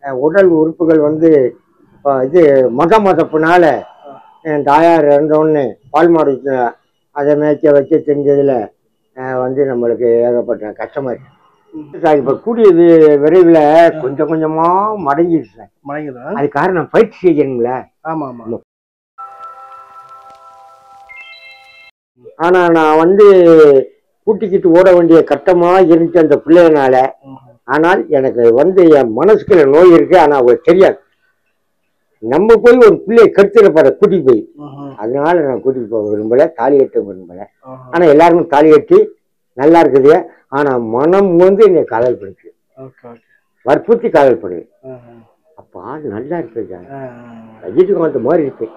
அஹ், உடல் உறுப்புகள் வந்து இப்போ இது மத மதப்புனால என் தாயார் இறந்தோடனே பால் மாடு வச்சு- அதை மேய்க்க வச்சு செஞ்சதில் வந்து நம்மளுக்கு ஏகப்பட்ட கஷ்டமா இருக்கு சார் இப்போ கூடிய வி- விரைவில் கொஞ்சம் கொஞ்சமாக மடங்கிடுச்சு சார் மலைங்களா அது காரணம் பயிற்சி செய்யணும்ல ஆமா ஆமா ஆனா நான் வந்து கூட்டிக்கிட்டு ஓட வேண்டிய கட்டமா இருந்துச்சு அந்த பிள்ளையனால ஆனால் எனக்கு வந்து என் மனசுக்குள்ள நோய் இருக்கு ஆனா அவங்களுக்கு தெரியாது நம்ம போய் ஒரு பிள்ளையை கருத்துல பாரு கூட்டிட்டு போய் அதனால நான் கூட்டிட்டு போக விரும்பல தாலி கட்ட விரும்பல ஆனா எல்லாருமே தாலி கட்டி நல்லா இருக்குது ஆனா மனம் வந்து என்னை காதல் பண்ணுது ஓகே ஓகே வற்புறுத்தி காதல் பண்ணுது அப்ப ஆள் நல்லா இருக்குது வீட்டுக்கு வந்த மாதிரி இருக்கு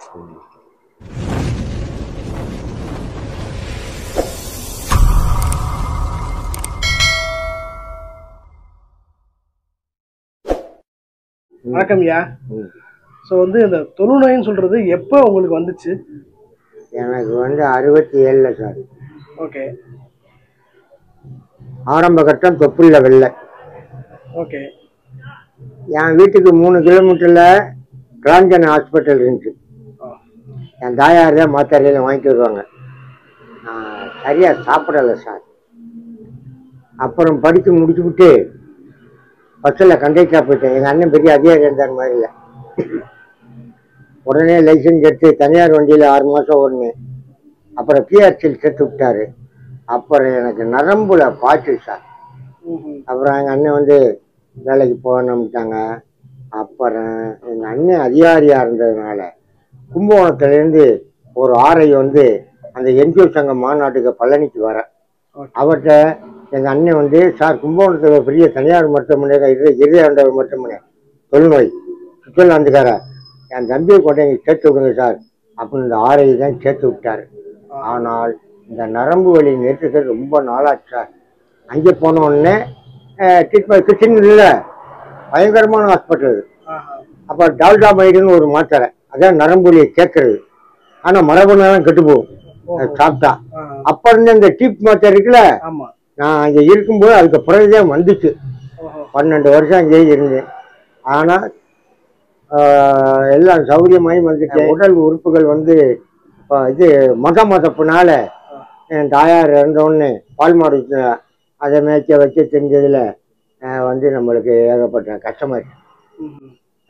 வணக்கம் ஐயா ம். ஸோ வந்து இந்த தொழுநோயின்னு சொல்றது எப்போ உங்களுக்கு வந்துச்சு எனக்கு வந்து அறுபத்தி ஏழுல சார் ஓகே ஆரம்ப கட்டம் தொப்புள்ள வெள்ளை ஓகே என் வீட்டுக்கு மூணு கிலோமீட்டர்ல கிராஞ்சன் ஹாஸ்பிட்டல் இருந்துச்சு என் தாயார் தான் மாத்திரையில வாங்கிட்டு வருவாங்க நான் சரியா சாப்பிடல சார் அப்புறம் படித்து முடிச்சுவிட்டு பஸ்ஸில் கண்டக்டராக போயிட்டேன் எங்கள் அண்ணன் பெரிய அதிகாரி இருந்தார் மாதிரி இல்லை உடனே லைசன்ஸ் எடுத்து தனியார் வண்டியில் ஆறு மாதம் ஓடினேன் அப்புறம் பிஆர்சியில் சேர்த்து விட்டாரு அப்புறம் எனக்கு நரம்புல பாய்ச்சல் சார் அப்புறம் எங்கள் அண்ணன் வந்து வேலைக்கு போகணும்ட்டாங்க அப்புறம் எங்கள் அண்ணன் அதிகாரியாக இருந்ததுனால கும்பகோணத்துலேருந்து ஒரு ஆரை வந்து அந்த என்ஜிஓ சங்க மாநாட்டுக்கு பழனிக்கு வரேன் Okay. அவர்கிட்ட எங்கள் அண்ணன் வந்து சார் கும்பகோணத்தில் பெரிய தனியார் மருத்துவமனை இது இருதயாண்டவர் மருத்துவமனை தொழுநோய் சுவிட்சர்லாந்துக்கார என் தம்பியை கொண்டு இங்கே சேர்த்து விடுங்க சார் அப்படின்னு இந்த ஆரை தான் சேர்த்து விட்டார் ஆனால் இந்த நரம்பு வலி நிறுத்துறது ரொம்ப நாளாச்சு சார் அங்கே போன உடனே ட்ரீட்மெண்ட் கிருஷ்ணன் இல்லை பயங்கரமான ஹாஸ்பிட்டல் அப்போ டால்டா மைடுன்னு ஒரு மாத்திரை அதான் நரம்பு வலியை கேட்கறது ஆனால் மரபணுலாம் கெட்டு போகும் அது சாப்பிட்டா அப்போ இருந்து இந்த டீப் மாத்திரை இருக்குல்ல ஆமா நான் அங்கே இருக்கும்போது அதுக்கு பிறகுதான் வந்துச்சு ஓஹோ பன்னெண்டு வருஷம் அங்கேயே இருந்தேன் ஆனால் எல்லாம் சௌகரியமாகி வந்துட்டேன் உடல் உறுப்புகள் வந்து இப்போ இது மத மதப்புனால என் தாயார் இறந்தோடனே பால் மாடு வச்சு- அதை மேய்க்க வச்சு செஞ்சதில் வந்து நம்மளுக்கு ஏகப்பட்ட கஷ்டமா இருக்கு ம்ஹும்.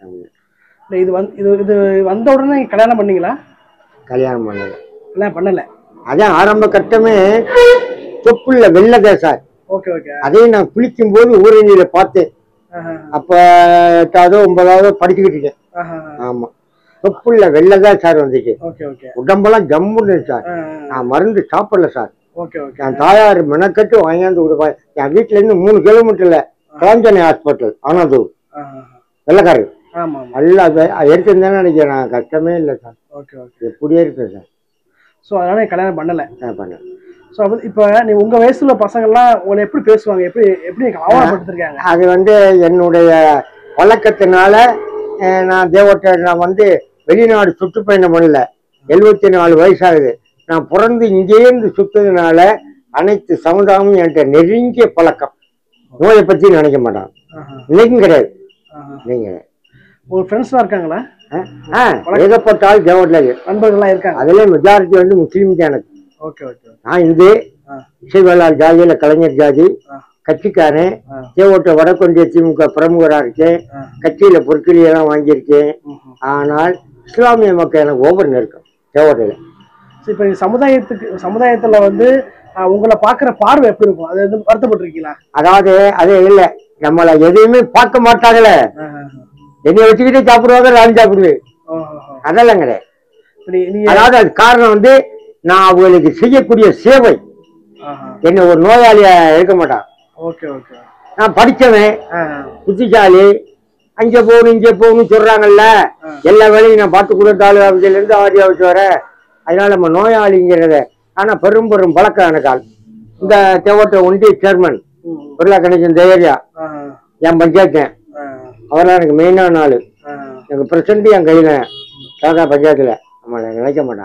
இல்ல, இது வந்து இது இது வந்த உடனே நீங்க கல்யாணம் பண்ணீங்களா கல்யாணம் பண்ணது கல்யாணம் பண்ணல அதான் ஆரம்ப கட்டமே தொப்புள்ள வெள்ளதே சார் ஓகே ஓகே அதையும் நான் குளிக்கும்போது ஊரணியில பார்த்தேன் அப்ப எட்டாவதோ ஒன்பதாவதோ படிச்சுக்கிட்டு இருக்கேன் ஆமா தொப்புள்ள வெள்ளதான் சார் வந்துச்சு ஓகே ஓகே உடம்பெல்லாம் ஜம்முன்னு இருக்கு சார் நான் மருந்து சாப்பிடல சார் ஓகே ஓகே என் தாயார் மெனக்கட்டு வாங்கியாந்து கொடுப்பேன் என் வீட்டுல இருந்து மூணு கிலோமீட்டர்ல காஞ்சனை ஹாஸ்பிட்டல் ஆனந்தூர் வெள்ளக்காரு ஆமா ஆமா நல்லா எடுத்திருந்தேன்னு நினைக்கிறேன் நான் கஷ்டமே இல்லை சார் ஓகே ஓகே எப்படியே இருப்பேன் சார் ஸோ அதனால நீங்க கல்யாணம் பண்ணல நான் பண்ணேன் ஸோ அப்போ இப்போ நீ உங்க வயசுல பசங்கள்லாம் உங்களை எப்படி பேசுவாங்க எப்படி எப்படி அவமானப்படுத்திருக்காங்க அது வந்து என்னுடைய பழக்கத்தினால அஹ், நான் தேவட்ட நான் வந்து வெளிநாடு சுற்றுப்பயணம் பண்ணல எழுபத்தி நாலு வயசாகுது நான் பிறந்து இங்கேருந்து சுத்ததுனால அனைத்து சமுதாயமும் என்கிட்ட நெருங்கிய பழக்கம் நோயை பத்தி நினைக்க மாட்டான் இன்னைக்கும் கிடையாது நீங்க உங்க ஃப்ரெண்ட்ஸ்லாம் இருக்காங்களா ஆ ஏகப்பட்ட ஆள் தேவட்ல நண்பர்கள்லாம் இருக்காங்க அதுல மெஜாரிட்டி வந்து முஸ்லீம் தான் எனக்கு ஓகே ஓகே நான் இந்து ஆ. இசைவேளாள் ஜாதியில கலைஞர் ஜாதி ஆ. கட்சிக்காரன் ஆ. தேவோட்ட வடக்கொண்டிய திமுக பிரமுகரா இருக்கேன் ஆ. கட்சியில பொற்கிளி எல்லாம் வாங்கியிருக்கேன் ம்ஹும். ஆனால் இஸ்லாமிய மக்கள் எனக்கு ஓவர் நெருக்கம் தேவோட்டையில ஸோ இப்போ சமுதாயத்துக்கு சமுதாயத்துல வந்து ஆஹ், உங்களை பார்க்குற பார்வை எப்படி இருக்கும் அது வந்து வருத்தப்பட்டிருக்கீங்களா அதாவது அது இல்ல நம்மள எதையுமே பார்க்க மாட்டாங்களே என்னை வச்சுக்கிட்டே சாப்பிடுவாங்க நான் சாப்பிடுவேன் அதெல்லாம் கிடையாது இப்படி நீங்க அதாவது அது காரணம் வந்து நான் அவங்களுக்கு செய்யக்கூடிய சேவை என்னை ஒரு நோயாளிய இருக்க மாட்டான் ஓகே ஓகே நான் படிச்சவன் புத்திசாலி அங்க போகணும் இங்க போகணும் சொல்றாங்கல்ல எல்லா வேலையும் நான் பார்த்து கூட தாலுகா ஆஃபீஸ்ல இருந்து ஆர்டி ஆஃபீஸ் வர அதனால நம்ம நோயாளிங்கிறத ஆனா பெரும் பெரும் பழக்கம் எனக்கு ஆள் இந்த தேவட்ட ஒன்றிய சேர்மன் பொருளா கணேசன் தைரியா என் பஞ்சாயத்து அவரெல்லாம் எனக்கு மெயினான ஆளு எனக்கு பிரசன்ட் என் கையில சாதா பஞ்சாயத்துல நம்ம நினைக்க மாட்டான்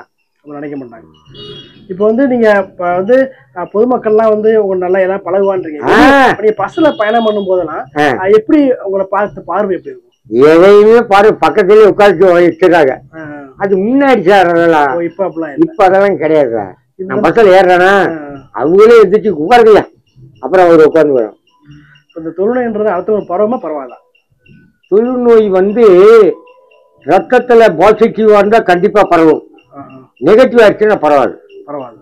அவங்க நினைக்க மாட்டாங்க இப்போ வந்து நீங்க இப்ப வந்து அஹ், பொதுமக்கள்லாம் வந்து உங்க நல்லா எல்லாம் பழகுவான்றீங்க ஆ. இப்ப நீங்க பஸ்ல பயணம் பண்ணும் போதெல்லாம் ஆ. அஹ், எப்படி உங்களை பார்த்து பார்வை எப்படி இருக்கும் எதையுமே பாரு பக்கத்துலயே உட்காந்து வச்சுறாங்க ஆ, அது முன்னாடி சார் அதெல்லாம் ஓ, இப்ப அப்படிலாம் இல்லை இப்ப அதெல்லாம் கிடையாது சார் இந்த- நான் பஸ்ல ஏறுறேன்னா ஆ. அவங்களே எந்திரிச்சு உட்காருங்கய்யா அப்புறம் அவர் உட்கார்ந்து வரும் இப்ப இந்த தொழுநோய்ன்றது அடுத்த ஒரு பரவமா பரவாயில்ல தொழுநோய் வந்து ரத்தத்துல பாசிட்டிவா இருந்தா கண்டிப்பா பரவும் நெகட்டிவ் ஆச்சுன்னா பரவாது பரவாயில்ல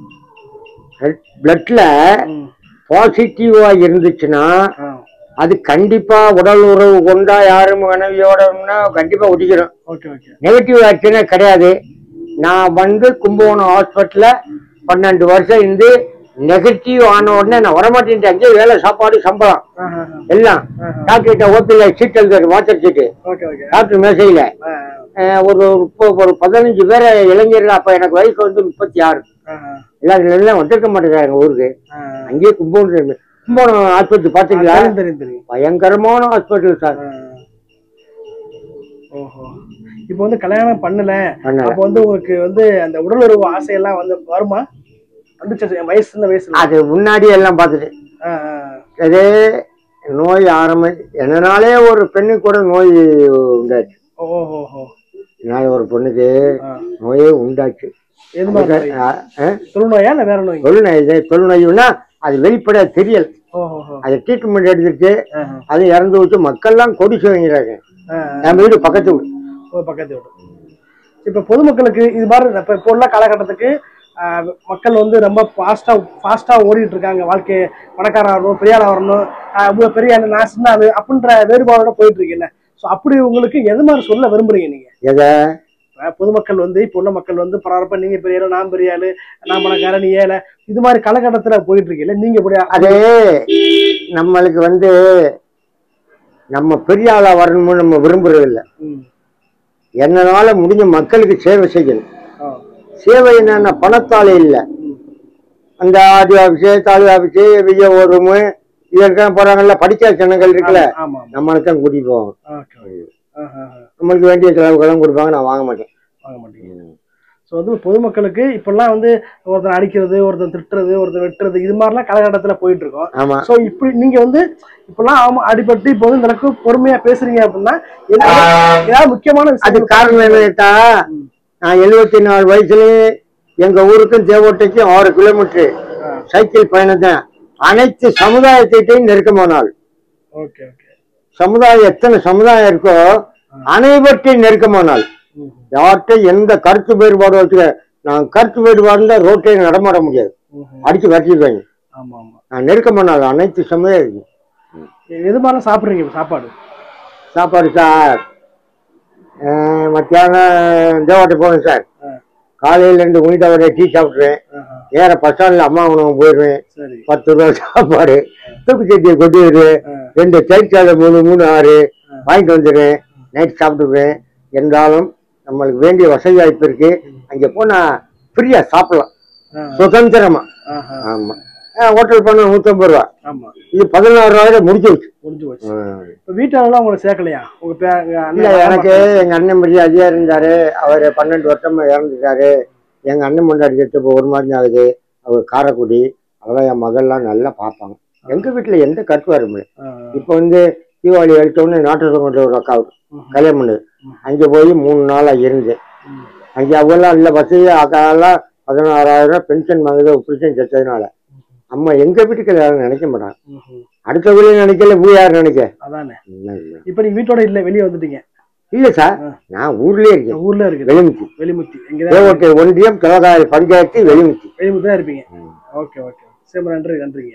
பிளட்ல ம். பாசிட்டிவா இருந்துச்சுன்னா ஆ, அது கண்டிப்பா உடல் உறவு கொண்டா யாரும் மனைவியோடனா கண்டிப்பா ஒட்டிக்கிறோம் ஓகே ஓகே நெகட்டிவ் ஆச்சுன்னா கிடையாது நான் வந்து கும்பகோணம் ஹாஸ்பிட்டல்ல பன்னெண்டு வருஷம் இருந்து நெகட்டிவ் ஆன உடனே நான் வரமாட்டேன் அங்கேயே வேலை சாப்பாடு சம்பளம் ஆஹா, எல்லாம் ஆஹா. டாக்டர் கிட்ட ஓபியில் சீட் எழுதுறது மாத்திரை சீட்டு ஓகே ஓகே டாக்டர் மேசையில ஆ, அஹ், ஒரு முப்ப- ஒரு பதினஞ்சு பேர் இளைஞர்கள் அப்ப எனக்கு வயசு வந்து முப்பத்தி ஆறு ஆஹா, எல்லாம் எல்லாம் வந்திருக்க மாட்டேங்கிறாங்க எங்க ஊருக்கு ஆ. அங்கேயே கும்பகோணம் கும்பகோணம் ஆஸ்பத்திரி பாத்தீங்களா தெரியும் தெரியும் தெரியும் பயங்கரமான ஹாஸ்பிட்டல் சார் ஆ. ஓஹோ இப்போ வந்து கல்யாணம் பண்ணல பண்ணல. அப்போ வந்து உங்களுக்கு வந்து அந்த உடல் உறவு ஆசையெல்லாம் வந்து வருமா வந்துச்சு என் வயசு சின்ன வயசுல அது முன்னாடி எல்லாம் பார்த்துட்டு ஆ, ஆ. அதே நோய் ஆரம்பி எதனாலே ஒரு பெண்ணுக்கு கூட நோய் உண்டாச்சு ஓஹோஹோ என்னால ஒரு பொண்ணுக்கு ஆ. நோயே உண்டாச்சு எது மாதிரி நோய்? அஹ், அஹ், தொழுநோயா இல்ல வேற நோய் தொழுநோய் இது தொழுநோய்னா அது வெளிப்படையா தெரியல ஓஹோஹோ அது ட்ரீட்மெண்ட் எடுத்துட்டு ஆஹா. அது இறந்து வச்சு மக்கள்லாம் கொடிச்சு வாங்கிறாங்க ஆ, என் வீடு பக்கத்து வீடு ஒரு பக்கத்து வீடு இப்போ பொதுமக்களுக்கு இது மாதிரி இப்போ இப்போ உள்ள காலகட்டத்துக்கு ஆஹ், மக்கள் வந்து ரொம்ப ஃபாஸ்டா ஃபாஸ்டா ஓடிட்டு இருக்காங்க வாழ்க்கை பணக்காரன் வரணும் பெரிய ஆளா வரணும் ஆஹ், இவ்வளவு பெரிய ஆளு, நான் சின்ன ஆளு அப்படின்ற வேறுபாடோட போயிட்டு இருக்குல்ல ஸோ அப்படி உங்களுக்கு எது மாதிரி சொல்ல விரும்புறீங்க நீங்க எதை இப்ப பொதுமக்கள் வந்து இப்போ உள்ள மக்கள் வந்து பரவாயில்ல நீங்க பெரிய ஆளு நான் பெரிய ஆளு நான் பணக்காரன் நீ ஏழை இது மாதிரி காலகட்டத்துல போயிட்டு இருக்கீங்க நீங்க இப்படி அது நம்மளுக்கு வந்து நம்ம பெரிய ஆளா வரணும்னு நம்ம விரும்புறது இல்ல ம். என்னால முடிஞ்ச மக்களுக்கு சேவை செய்யணும் ஆ. சேவை என்னன்னா பணத்தாலே இல்ல ம். அந்த ஆடி ஆஃபீஸு தாலுகா ஆஃபீஸு விஜய ஓரமு இதற்கான போறாங்கல்ல படிச்ச ஜனங்கள் இருக்குல்ல ஆமா ஆமா நம்மளுக்கு தான் கூட்டிட்டு போவாங்க ஓகே ஆஹா, ஆஹா. நம்மளுக்கு வேண்டிய செலவுக்கெல்லாம் கொடுப்பாங்க நான் வாங்க மாட்டேன் வாங்க மாட்டீங்க ஸோ வந்து பொதுமக்களுக்கு இப்பெல்லாம் வந்து ஒருத்தன் அடிக்கிறது ஒருத்தன் திட்டுறது ஒருத்தன் வெட்டுறது இது மாதிரிலாம் காலகட்டத்துல போயிட்டு இருக்கோம் ஆமா ஸோ இப்படி நீங்க வந்து இப்பெல்லாம் ஆமா அடிபட்டு இப்போ வந்து இந்த அளவுக்கு பொறுமையா பேசுறீங்க அப்படின்னா ஏதாவது ஏதாவது முக்கியமான அது விஷயம் காரணம் என்ன கேட்டா நான் எழுபத்தி நாலு வயசுலயே எங்க ஊருக்கும் தேவோட்டைக்கும் ஆறு கிலோமீட்டர் சைக்கிள் பயணம் தான் அனைத்து சமுதாயத்திட்டையும் நெருக்கமானால் ஓகே ஓகே சமுதாயம் எத்தனை சமுதாயம் இருக்கோ அனைவற்றையும் நெருக்கமானால் யார்கிட்ட எந்த கருத்து வேறுபாடு வச்சுக்க நான் கருத்து வேறுபாடு இருந்தா ரோட்டை நடமாட முடியாது அடிச்சு வச்சிருக்காங்க ஆமா ஆமா நான் நெருக்கமானால் அனைத்து சமுதாயம் எது மாதிரிலாம் சாப்பிடுறீங்க இப்ப சாப்பாடு சாப்பாடு சார் அஹ் மத்தியானம் தேவாட்டை போவேன் சார் ஆ. காலையில ரெண்டு உனிதா வரை டீ சாப்பிடுவேன் ஆஹா, நேர பஸ் ஸ்டாண்ட்ல அம்மா உணவு போயிடுவேன் சரி பத்து ரூபா சாப்பாடு தூக்கு சட்டியை கொட்டி வருவேன் ஆ. ரெண்டு தயிர் சாதம் மூணு மூணு ஆறு வாங்கிட்டு வந்துடுவேன் நைட் சாப்பிட்டுக்குவேன் இருந்தாலும் நம்மளுக்கு வேண்டிய வசதி வாய்ப்பு இருக்கு அங்க போனா ஃப்ரீயா சாப்பிடலாம் ஆ, சுதந்திரமா ஆஹா, ஆமா ஹோட்டல் பண்ண நூத்தம்பது ரூபா ஆமா இது பதினாறு ரூபாயில முடிச்சு வச்சு முடிஞ்சு போச்சு இப்போ வீட்டாளெல்லாம் உங்களுக்கு சேர்க்கலையா உங்க பே உங்க இல்ல அண்ணன் எனக்கு எங்க அண்ணன் பெரிய அதிகா இருந்தாரு அவர் பன்னெண்டு வருஷமா இறந்துட்டாரு எங்க அண்ணன் முன்னாடி செத்து இப்போ ஒரு மாதிரி ஆகுது அவர் காரைக்குடி அதெல்லாம் என் மகள்லாம் நல்லா பார்ப்பாங்க எங்க வீட்டுல எந்த கருத்து வர முடியும் ஆ, இப்போ வந்து தீபாவளி அழிச்சோடனே நாட்டு கொண்ட ஒரு அக்கா ம். கல்யாணம் பண்ணுது அங்கே போய் மூணு நாளா இருந்து ம். அங்கே அவங்கெல்லாம் இல்லை வசதி அக்காலாம் பதினாறாயிரம் பென்ஷன் வாங்குது பென்ஷன் செத்ததுனால அம்மா எங்க வீட்டுக்கு யாரும் நினைக்க மாட்டாங்க ம்ஹும். அடுத்த வீடு நினைக்கல பூ யார் நினைக்க அதானே இல்ல, இல்ல. இப்போ நீங்க வீட்டோட இல்ல வெளியே வந்துட்டீங்க இல்ல சார் நான் ஊர்லயே இருக்கேன் ஊர்ல இருக்குது வெளிமுத்தி வெளிமுத்தி எங்கதான் தேவட்டை ஒன்றியம் கிழகாய் பஞ்சாயத்து வெளிமுத்தி வெளிமுத்தி தான் இருப்பீங்க ஓகே ஓகே சரி நன்றி நன்றிங்க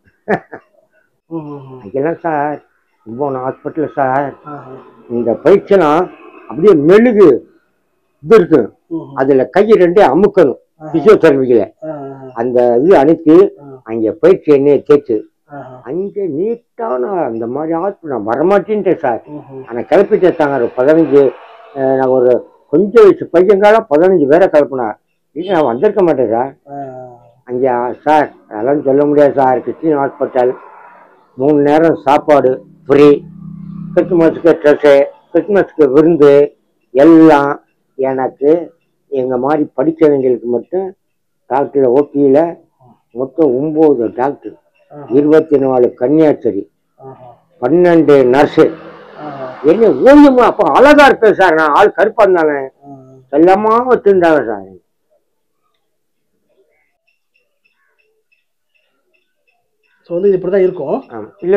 ம், ம், ம். அங்கெல்லாம் சார் கும்பகோணம் ஹாஸ்பிட்டல் சார் ஆஹா. இந்த பயிற்சியெல்லாம் அப்படியே மெழுகு இது இருக்கு ம், ம். அதுல கை ரெண்டே அமுக்கணும் பிசியோதெரபிக்கல ஆஹா, அந்த இது அனுப்பி அங்க பயிற்சி எண்ணெயை தேய்ச்சு ஆஹா. அங்க நீட்டான அந்த மாதிரி ஹாஸ்பிட்டல் நான் வரமாட்டேன்ட்டேன் சார் ம், ம். ஆனா கிளப்பிட்டாங்க ஒரு பதினஞ்சு அஹ், நான் ஒரு கொஞ்சம் வயசு பையங்காலம் பதினஞ்சு பேரை கிளப்புனா இல்லை நான் வந்திருக்க மாட்டேன் சார் ஆஹா. அங்கே சார் அதெல்லாம் சொல்ல முடியாது சார் கிறிஸ்டின் ஹாஸ்பிட்டல் மூணு நேரம் சாப்பாடு ஃப்ரீ கிறிஸ்துமஸுக்கு ட்ரெஸ்ஸு கிறிஸ்துமஸுக்கு விருந்து எல்லாம் எனக்கு எங்கள் மாதிரி படித்தவங்களுக்கு மட்டும் டாக்டர் ஓபியில் மொத்தம் ஒம்பது டாக்டர் இருபத்தி நாலு கன்னியாஸ்திரி பன்னெண்டு நர்ஸு என்ன ஓவியமா அப்போ அழகா இருப்பேன் சார் நான் ஆள் கருப்பா இருந்தானே செல்லமா வச்சுருந்தாங்க சார் ஸோ வந்து இது இப்படி தான் இருக்கும் ஆமாம் இல்லை